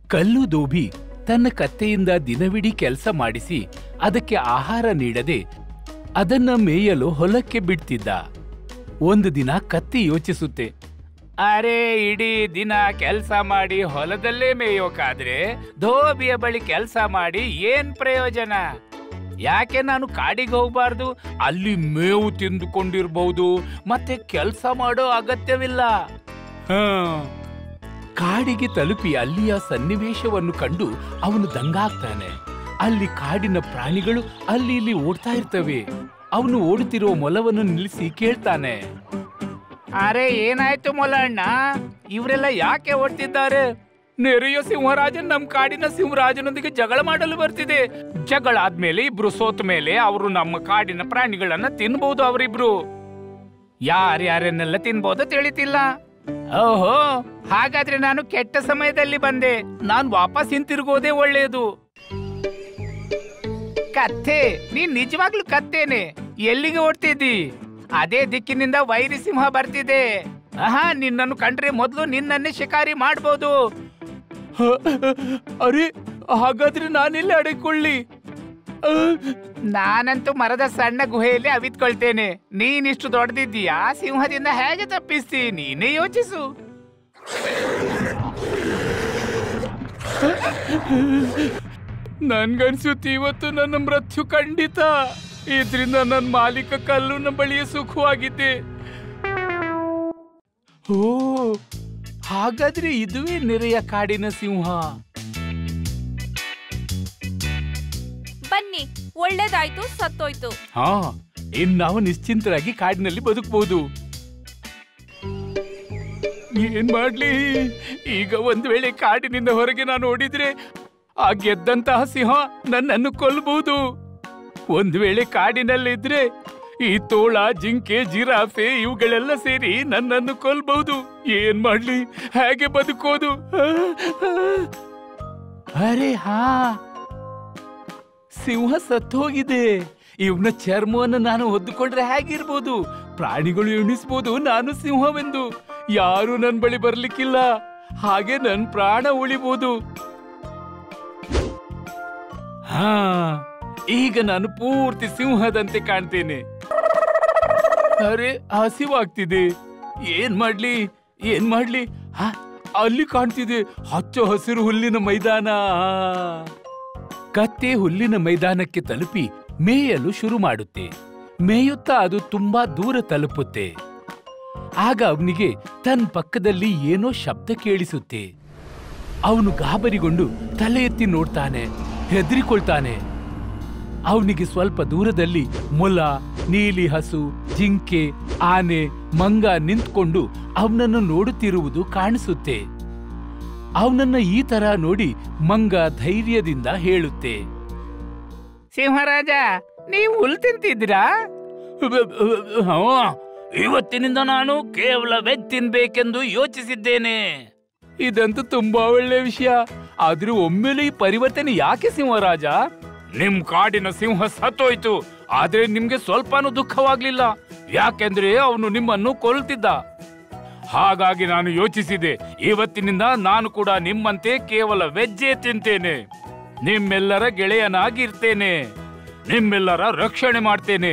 ಕಲ್ಲು ದೋಬಿ ತನ್ನ ಕತ್ತೆಯಿಂದ ದಿನವಿಡೀ ಕೆಲಸ ಮಾಡಿಸಿ ಅದಕ್ಕೆ ಆಹಾರ ನೀಡದೆ ಅದನ್ನ ಮೇಯಲು ಹೊಲಕ್ಕೆ ಬಿಡ್ತಿದ್ದ ಒಂದು ದಿನ ಕತ್ತಿ ಯೋಚಿಸುತ್ತೆ ಅರೆ ಇಡೀ ದಿನ ಕೆಲಸ ಮಾಡಿ ಹೊಲದಲ್ಲೇ ಮೇಯೋಕಾದ್ರೆ ಧೋಬಿಯ ಬಳಿ ಕೆಲಸ ಮಾಡಿ ಏನ್ ಪ್ರಯೋಜನ ಯಾಕೆ ನಾನು ಕಾಡಿಗೆ ಹೋಗ್ಬಾರ್ದು ಅಲ್ಲಿ ಮೇವು ತಿಂದುಕೊಂಡಿರ್ಬಹುದು ಮತ್ತೆ ಕೆಲಸ ಮಾಡೋ ಅಗತ್ಯವಿಲ್ಲ ಹ್ಮ್. ಕಾಡಿಗೆ ತಲುಪಿ ಅಲ್ಲಿಯ ಸನ್ನಿವೇಶವನ್ನು ಕಂಡು ಅವನು ದಂಗಾಗ್ತಾನೆ ಅಲ್ಲಿ ಕಾಡಿನ ಪ್ರಾಣಿಗಳು ಅಲ್ಲಿ ಇಲ್ಲಿ ಓಡ್ತಾ ಇರ್ತವೆ ಅವನು ಓಡುತ್ತಿರುವ ಮೊಲವನ್ನು ನಿಲ್ಲಿಸಿ ಕೇಳ್ತಾನೆ ಅರೆ ಏನಾಯ್ತು ಮೊಲ ಅಣ್ಣ ಇವರೆಲ್ಲ ಯಾಕೆ ಓಡ್ತಿದ್ದಾರೆ ನೆರೆಯ ಸಿಂಹರಾಜನ್ ನಮ್ ಕಾಡಿನ ಸಿಂಹರಾಜನೊಂದಿಗೆ ಜಗಳ ಮಾಡಲು ಬರ್ತಿದೆ ಜಗಳ ಆದ್ಮೇಲೆ ಇಬ್ರು ಸೋತ ಮೇಲೆ ಅವರು ನಮ್ಮ ಕಾಡಿನ ಪ್ರಾಣಿಗಳನ್ನ ತಿನ್ಬಹುದು ಅವರಿಬ್ರು ಯಾರ್ಯಾರನ್ನೆಲ್ಲ ತಿನ್ಬೋದು ತಿಳಿತಿಲ್ಲ ಓಹೋ ಹಾಗಾದ್ರೆ ನಾನು ಕೆಟ್ಟ ಸಮಯದಲ್ಲಿ ಬಂದೆ ನಾನ್ ವಾಪಸ್ ಹಿಂತಿರುಗೋದೇ ಒಳ್ಳೆಯದು ಕತ್ತೆ ನೀನ್ ನಿಜವಾಗ್ಲೂ ಕತ್ತೇನೆ ಎಲ್ಲಿಗೆ ಓಡ್ತಿದ್ದಿ ಅದೇ ದಿಕ್ಕಿನಿಂದ ವೈರಿ ಸಿಂಹ ಬರ್ತಿದೆ ಆಹಾ ನಿನ್ನನ್ನು ಕಂಡ್ರೆ ಮೊದಲು ನಿನ್ನನ್ನೇ ಶಿಕಾರಿ ಮಾಡ್ಬೋದು ಅರೆ ಹಾಗಾದ್ರೆ ನಾನೆಲ್ಲಿ ಅಡಕೊಳ್ಳಿ ನಾನಂತೂ ಮರದ ಸಣ್ಣ ಗುಹೆಯಲ್ಲಿ ಅವಿತ್ಕೊಳ್ತೇನೆ ನೀನಿಷ್ಟು ದೊಡ್ಡದಿದ್ದೀಯಾ ಸಿಂಹದಿಂದ ಹೇಗೆ ತಪ್ಪಿಸ್ತಿ ನೀನೇ ಯೋಚಿಸು ನನ್ಗನ್ಸುತ್ತೆ ಇವತ್ತು ನನ್ನ ಮೃತ್ಯು ಖಂಡಿತ ಇದ್ರಿಂದ ನನ್ನ ಮಾಲೀಕ ಕಲ್ಲುನ ಬಳಿಯ ಸುಖವಾಗಿದ್ದೆ ಓ ಹಾಗಾದ್ರೆ ಇದುವೇ ನೆರೆಯ ಕಾಡಿನ ಸಿಂಹ ಬನ್ನಿ ಒಳ್ಳೇದಾಯ್ತು ಸತ್ತೋಯ್ತು ಹಾ ಇನ್ ನಾವು ನಿಶ್ಚಿಂತರಾಗಿ ಕಾಡಿನಲ್ಲಿ ಬದುಕಬಹುದು ಏನ್ ಮಾಡ್ಲಿ ಈಗ ಒಂದ್ ವೇಳೆ ಕಾಡಿನಿಂದ ಹೊರಗೆ ನಾನು ಓಡಿದ್ರೆ ಆ ಗೆದ್ದಂತಹ ಸಿಂಹ ನನ್ನನ್ನು ಕೊಲ್ಲಬಹುದು ಒಂದ್ ವೇಳೆ ಕಾಡಿನಲ್ಲಿದ್ರೆ ಈ ತೋಳ ಜಿಂಕೆ ಜಿರಾಫೆ ಇವುಗಳೆಲ್ಲ ಸೇರಿ ನನ್ನನ್ನು ಕೊಲ್ಬಹುದು ಏನ್ ಮಾಡ್ಲಿ ಹೇಗೆ ಬದುಕೋದು ಅರೆ ಹಾ ಸಿಂಹ ಸತ್ತೋಗಿದೆ ಇವನ ಚರ್ಮವನ್ನು ನಾನು ಹೊದ್ದುಕೊಂಡ್ರೆ ಹೇಗಿರ್ಬೋದು ಪ್ರಾಣಿಗಳು ಎಣಿಸ್ಬೋದು ನಾನು ಸಿಂಹವೆಂದು ಯಾರು ನನ್ ಬಳಿ ಬರ್ಲಿಕ್ಕಿಲ್ಲ ಹಾಗೆ ನನ್ ಪ್ರಾಣ ಉಳಿಬಹುದು ಹಾ ಈಗ ನಾನು ಪೂರ್ತಿ ಸಿಂಹದಂತೆ ಕಾಣ್ತೇನೆ ಅರೆ ಹಸಿವಾಗ್ತಿದೆ ಏನ್ ಮಾಡ್ಲಿ ಏನ್ ಮಾಡ್ಲಿ ಹ, ಅಲ್ಲಿ ಕಾಣ್ತಿದೆ ಹಚ್ಚ ಹಸಿರು ಹುಲ್ಲಿನ ಮೈದಾನ ಕತ್ತೆ ಹುಲ್ಲಿನ ಮೈದಾನಕ್ಕೆ ತಲುಪಿ ಮೇಯಲು ಶುರು ಮಾಡುತ್ತೆ ಮೇಯುತ್ತಾ ಅದು ತುಂಬಾ ದೂರ ತಲುಪುತ್ತೆ ಆಗ ಅವನಿಗೆ ತನ್ನ ಪಕ್ಕದಲ್ಲಿ ಏನೋ ಶಬ್ದ ಕೇಳಿಸುತ್ತೆ ಅವನು ಗಾಬರಿಗೊಂಡು ತಲೆ ಎತ್ತಿ ನೋಡ್ತಾನೆ ಹೆದರಿಕೊಳ್ತಾನೆ ಅವನಿಗೆ ಸ್ವಲ್ಪ ದೂರದಲ್ಲಿ ಮೊಲ ನೀಲಿ ಹಸು ಜಿಂಕೆ ಆನೆ ಮಂಗ ನಿಂತ್ಕೊಂಡು ಅವನನ್ನು ನೋಡುತ್ತಿರುವುದು ಕಾಣಿಸುತ್ತೆ ಅವನನ್ನ ಈ ತರ ನೋಡಿ ಮಂಗ ಧೈರ್ಯದಿಂದ ಹೇಳುತ್ತೆ ಸಿಂಹರಾಜ ನೀವು ಹುಲ್ ತಿಂತಿದ್ದೀರಾ ಇವತ್ತಿನಿಂದ ನಾನು ಕೇವಲ ವೆಜ್ ತಿನ್ಬೇಕೆಂದು ಯೋಚಿಸಿದ್ದೇನೆ ಇದಂತೂ ತುಂಬಾ ಒಳ್ಳೆ ವಿಷಯ ಆದ್ರೂ ಒಮ್ಮೆಲೆ ಈ ಪರಿವರ್ತನೆ ಯಾಕೆ ಸಿಂಹರಾಜ ನಿಮ್ ಕಾಡಿನ ಸಿಂಹ ಸತ್ತೋಯ್ತು ಆದ್ರೆ ನಿಮ್ಗೆ ಸ್ವಲ್ಪನೂ ದುಃಖವಾಗ್ಲಿಲ್ಲ ಯಾಕೆಂದ್ರೆ ಅವನು ನಿಮ್ಮನ್ನು ಕೊಲ್ತಿದ್ದ ಹಾಗಾಗಿ ನಾನು ಯೋಚಿಸಿದೆ ಇವತ್ತಿನಿಂದ ನಾನು ಕೂಡ ನಿಮ್ಮಂತೆ ಕೇವಲ ವೆಜ್ಜೇ ತಿಂತೇನೆ ನಿಮ್ಮೆಲ್ಲರ ಗೆಳೆಯನಾಗಿರ್ತೇನೆ ನಿಮ್ಮೆಲ್ಲರ ರಕ್ಷಣೆ ಮಾಡ್ತೇನೆ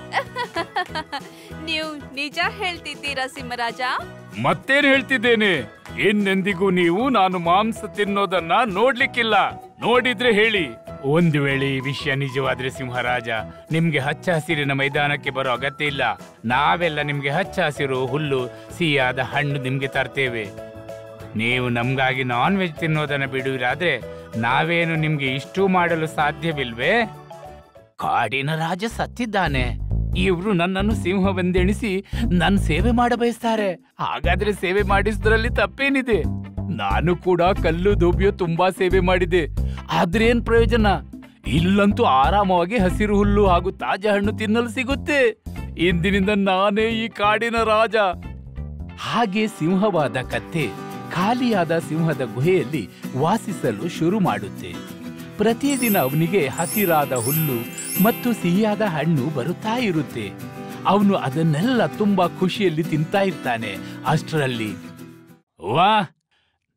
ನೀವು ನಿಜ ಹೇಳ್ತಿದ್ದೀರಾ ಸಿಂಹರಾಜ ಮತ್ತೇನ್ ಹೇಳ್ತಿದ್ದೇನೆ ಇನ್ನೆಂದಿಗೂ ನೀವು ನಾನು ಮಾಂಸ ತಿನ್ನೋದನ್ನ ನೋಡ್ಲಿಕ್ಕಿಲ್ಲ ನೋಡಿದ್ರೆ ಹೇಳಿ ಒಂದು ವೇಳೆ ಈ ವಿಷಯ ನಿಜವಾದ್ರೆ ಸಿಂಹರಾಜ ನಿಮ್ಗೆ ಹಚ್ಚ ಹಸಿರಿನ ಮೈದಾನಕ್ಕೆ ಬರೋ ಅಗತ್ಯ ಇಲ್ಲ ನಾವೆಲ್ಲ ನಿಮ್ಗೆ ಹಚ್ಚ ಹಸಿರು ಹುಲ್ಲು ಸಿಹಿಯಾದ ಹಣ್ಣು ನಿಮ್ಗೆ ತರ್ತೇವೆ ನೀವು ನಮ್ಗಾಗಿ ನಾನ್ ವೆಜ್ ತಿನ್ನೋದನ್ನ ಬಿಡುವಿರಾದ್ರೆ ನಾವೇನು ನಿಮ್ಗೆ ಇಷ್ಟೂ ಮಾಡಲು ಸಾಧ್ಯವಿಲ್ವೇ ಕಾಡಿನ ರಾಜ ಸತ್ತಿದ್ದಾನೆ ಇವ್ರು ನನ್ನನ್ನು ಸಿಂಹವೆಂದೆಣಿಸಿ ನನ್ ಸೇವೆ ಮಾಡ ಬಯಸ್ತಾರೆ ಹಾಗಾದ್ರೆ ಸೇವೆ ಮಾಡಿಸೋದ್ರಲ್ಲಿ ತಪ್ಪೇನಿದೆ ನಾನು ಕೂಡ ಕಲ್ಲು ದೋಬಿಯೋ ತುಂಬಾ ಸೇವೆ ಮಾಡಿದೆ ಆದ್ರೆ ಏನ್ ಪ್ರಯೋಜನ ಇಲ್ಲಂತೂ ಆರಾಮವಾಗಿ ಹಸಿರು ಹುಲ್ಲು ಹಾಗೂ ತಾಜಾ ಹಣ್ಣು ತಿನ್ನಲು ಸಿಗುತ್ತೆ ಇಂದಿನಿಂದ ನಾನೇ ಈ ಕಾಡಿನ ರಾಜ ಹಾಗೆ ಸಿಂಹವಾದ ಕತ್ತೆ ಖಾಲಿಯಾದ ಸಿಂಹದ ಗುಹೆಯಲ್ಲಿ ವಾಸಿಸಲು ಶುರು ಮಾಡುತ್ತೆ ಪ್ರತಿದಿನ ಅವನಿಗೆ ಹಸಿರಾದ ಹುಲ್ಲು ಮತ್ತು ಸಿಹಿಯಾದ ಹಣ್ಣು ಬರುತ್ತಾ ಇರುತ್ತೆ ಅವನು ಅದನ್ನೆಲ್ಲ ತುಂಬಾ ಖುಷಿಯಲ್ಲಿ ತಿಂತಾ ಇರ್ತಾನೆ ಅಷ್ಟರಲ್ಲಿ ವಾ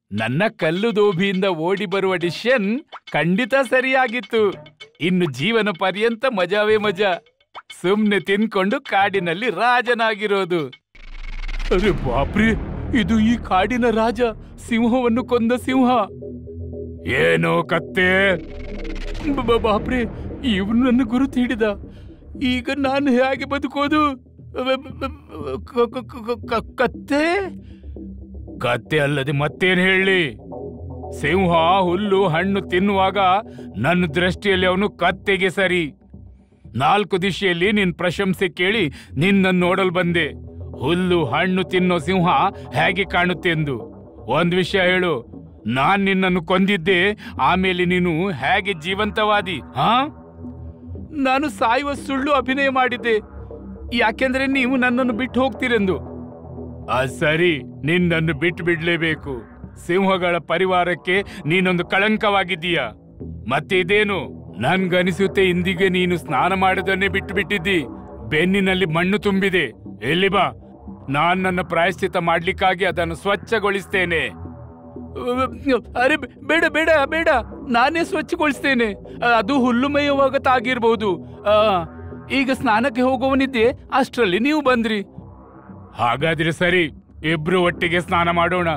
ನನ್ನ ಕಲ್ಲು ದೋಭಿಯಿಂದ ಓಡಿ ಬರುವ ಡಿಸಿಷನ್ ಖಂಡಿತ ಸರಿಯಾಗಿತ್ತು ಇನ್ನು ಜೀವನ ಪರ್ಯಂತ ಮಜಾವೇ ಮಜಾ ಸುಮ್ನೆ ತಿನ್ಕೊಂಡು ಕಾಡಿನಲ್ಲಿ ರಾಜನಾಗಿರೋದು ಅರೆ ಬಾಪ್ರಿ ಇದು ಈ ಕಾಡಿನ ರಾಜ ಸಿಂಹವನ್ನು ಕೊಂದ ಸಿಂಹ ಏನೋ ಕತ್ತೆ ಬ- ಬ- ಬಾಪ್ರೆ ಇವನು ನನ್ನ ಗುರುತು ಹಿಡಿದ ಈಗ ನಾನು ಹೇಗೆ ಬದುಕೋದು ಬ- ಬ- ಬ- ಕ- ಕ- ಕ- ಕ- ಕತ್ತೆ ಕತ್ತೆ ಅಲ್ಲದೆ ಮತ್ತೇನು ಹೇಳಿ ಸಿಂಹ ಹುಲ್ಲು ಹಣ್ಣು ತಿನ್ನುವಾಗ ನನ್ನ ದೃಷ್ಟಿಯಲ್ಲಿ ಅವನು ಕತ್ತೆಗೆ ಸರಿ ನಾಲ್ಕು ದಿಶೆಯಲ್ಲಿ ನಿನ್ ಪ್ರಶಂಸೆ ಕೇಳಿ ನಿನ್ನನ್ನು ನೋಡಲು ಬಂದೆ ಹುಲ್ಲು ಹಣ್ಣು ತಿನ್ನೋ ಸಿಂಹ ಹೇಗೆ ಕಾಣುತ್ತೆಂದು ಒಂದ್ ವಿಷಯ ಹೇಳು ನಾನ್ ನಿನ್ನನ್ನು ಕೊಂದಿದ್ದೆ ಆಮೇಲೆ ನೀನು ಹೇಗೆ ಜೀವಂತವಾದಿ ಹಾ ನಾನು ಸಾಯುವ ಸುಳ್ಳು ಅಭಿನಯ ಮಾಡಿದ್ದೆ ಯಾಕೆಂದ್ರೆ ನೀವು ನನ್ನನ್ನು ಬಿಟ್ಟು ಹೋಗ್ತೀರೆಂದು ಆ ಸರಿ ನಿನ್ನನ್ನು ಬಿಟ್ಟು ಬಿಡ್ಲೇಬೇಕು ಸಿಂಹಗಳ ಪರಿವಾರಕ್ಕೆ ನೀನೊಂದು ಕಳಂಕವಾಗಿದ್ದೀಯ ಮತ್ತೆ ಇದೇನು ನನ್ಗನಿಸುತ್ತೆ ಇಂದಿಗೆ ನೀನು ಸ್ನಾನ ಮಾಡದನ್ನೇ ಬಿಟ್ಟು ಬಿಟ್ಟಿದ್ದಿ ಬೆನ್ನಿನಲ್ಲಿ ಮಣ್ಣು ತುಂಬಿದೆ ಎಲ್ಲಿ ಬಾ ನಾನ್ ನನ್ನ ಪ್ರಾಯಶ್ಚಿತ ಮಾಡ್ಲಿಕ್ಕಾಗಿ ಅದನ್ನು ಸ್ವಚ್ಛಗೊಳಿಸ್ತೇನೆ ಅರೆ ಬೆ- ಬೇಡ ಬೇಡ ಬೇಡ ನಾನೇ ಸ್ವಚ್ಛಗೊಳಿಸ್ತೇನೆ ಆ, ಅದು ಹುಲ್ಲು ಮೇಯುವಾಗ ತಾಗಿರ್ಬಹುದು ಆ, ಈಗ ಸ್ನಾನಕ್ಕೆ ಹೋಗುವನಿದ್ದೆ ಅಷ್ಟರಲ್ಲಿ ನೀವು ಬಂದ್ರಿ ಹಾಗಾದ್ರೆ ಸರಿ ಇಬ್ರು ಒಟ್ಟಿಗೆ ಸ್ನಾನ ಮಾಡೋಣ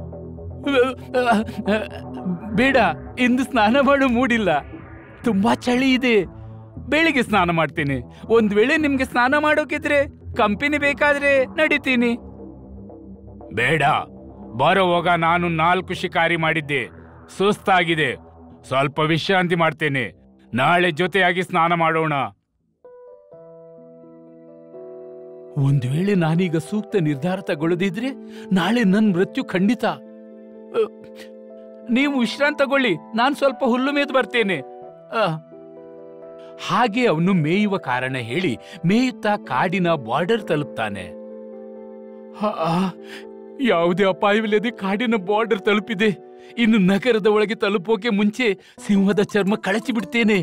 ಬೇಡ ಇಂದು ಸ್ನಾನ ಮಾಡೋ ಮೂಡಿಲ್ಲ ತುಂಬಾ ಚಳಿ ಇದೆ ಬೆಳಿಗ್ಗೆ ಸ್ನಾನ ಮಾಡ್ತೇನೆ ಒಂದ್ ವೇಳೆ ನಿಮ್ಗೆ ಸ್ನಾನ ಮಾಡೋಕಿದ್ರೆ ಕಂಪನಿ ಬೇಕಾದ್ರೆ ನಡಿತೀನಿ ಬೇಡ ಬರೋವಾಗ ನಾನು ನಾಲ್ಕು ಶಿಕಾರಿ ಮಾಡಿದ್ದೆ ಸುಸ್ತಾಗಿದೆ ಸ್ವಲ್ಪ ವಿಶ್ರಾಂತಿ ಮಾಡ್ತೇನೆ ನಾಳೆ ಜೊತೆಯಾಗಿ ಸ್ನಾನ ಮಾಡೋಣ ಒಂದು ವೇಳೆ ನಾನೀಗ ಸೂಕ್ತ ನಿರ್ಧಾರ ತಗೊಳ್ಳದಿದ್ರೆ ನಾಳೆ ನನ್ನ ಮೃತ್ಯು ಖಂಡಿತ ಅ, ನೀವು ವಿಶ್ರಾಂತಿ ತಗೊಳ್ಳಿ ನಾನು ಸ್ವಲ್ಪ ಹುಲ್ಲು ಮೇದು ಬರ್ತೇನೆ ಅ. ಹಾಗೆ ಅವನು ಮೇಯುವ ಕಾರಣ ಹೇಳಿ ಮೇಯುತ್ತಾ ಕಾಡಿನ ಬಾರ್ಡರ್ ತಲುಪ್ತಾನೆ ಆ, ಯಾವುದೇ ಅಪಾಯವಿಲ್ಲದೆ ಕಾಡಿನ ಬಾರ್ಡರ್ ತಲುಪಿದೆ ಇನ್ನು ನಗರದ ಒಳಗೆ ತಲುಪೋಕೆ ಮುಂಚೆ ಸಿಂಹದ ಚರ್ಮ ಕಳಚಿ ಬಿಡ್ತೇನೆ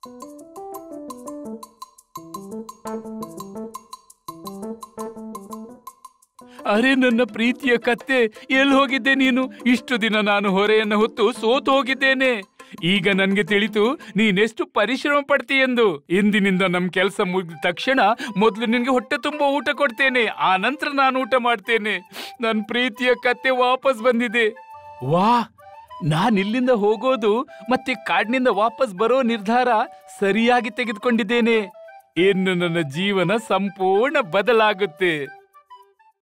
ಅರೆ ನನ್ನ ಪ್ರೀತಿಯ ಕತ್ತೆ ಎಲ್ಲಿ ಹೋಗಿದ್ದೆ ನೀನು ಇಷ್ಟು ದಿನ ನಾನು ಹೊರೆಯನ್ನು ಹೊತ್ತು ಸೋತು ಹೋಗಿದ್ದೇನೆ ಈಗ ನನ್ಗೆ ತಿಳಿತು ನೀನೆಷ್ಟು ಪರಿಶ್ರಮ ಪಡ್ತೀಯೆಂದು ಇಂದಿನಿಂದ ನಮ್ ಕೆಲಸ ಮುಗಿದ ತಕ್ಷಣ ಮೊದಲು ನಿನ್ಗೆ ಹೊಟ್ಟೆ ತುಂಬ ಊಟ ಕೊಡ್ತೇನೆ ಆ ನಂತರ ನಾನು ಊಟ ಮಾಡ್ತೇನೆ ನನ್ನ ಪ್ರೀತಿಯ ಕತ್ತೆ ವಾಪಸ್ ಬಂದಿದೆ ವಾ ನಾನ್ ಇಲ್ಲಿಂದ ಹೋಗೋದು ಮತ್ತೆ ಕಾಡಿನಿಂದ ವಾಪಸ್ ಬರೋ ನಿರ್ಧಾರ ಸರಿಯಾಗಿ ತೆಗೆದುಕೊಂಡಿದ್ದೇನೆ ಇನ್ನು ನನ್ನ ಜೀವನ ಸಂಪೂರ್ಣ ಬದಲಾಗುತ್ತೆ